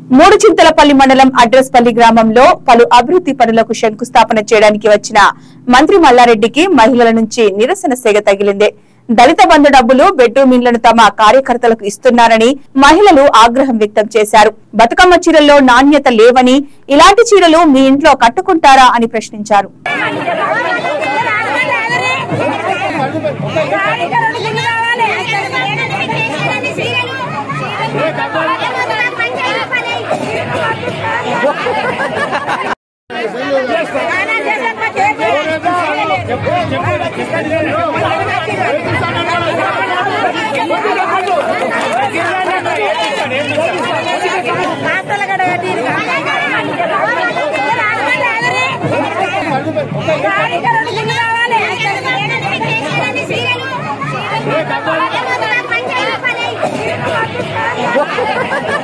మూడు చింతలపల్లి మండలం అడ్రస్పల్లి గ్రామంలో పలు అభివృద్ధి పనులకు శంకుస్థాపన చేయడానికి వచ్చిన మంత్రి మల్లారెడ్డికి మహిళల నుంచి నిరసన సెగ తగిలింది దళిత బంధు డబ్బులు బెడ్రూమ్ ఇండ్లను తమ కార్యకర్తలకు ఇస్తున్నారని మహిళలు ఆగ్రహం వ్యక్తం చేశారు బతుకమ్మ చీరల్లో నాణ్యత లేవని ఇలాంటి చీరలు మీ ఇంట్లో కట్టుకుంటారా అని ప్రశ్నించారు కావాలి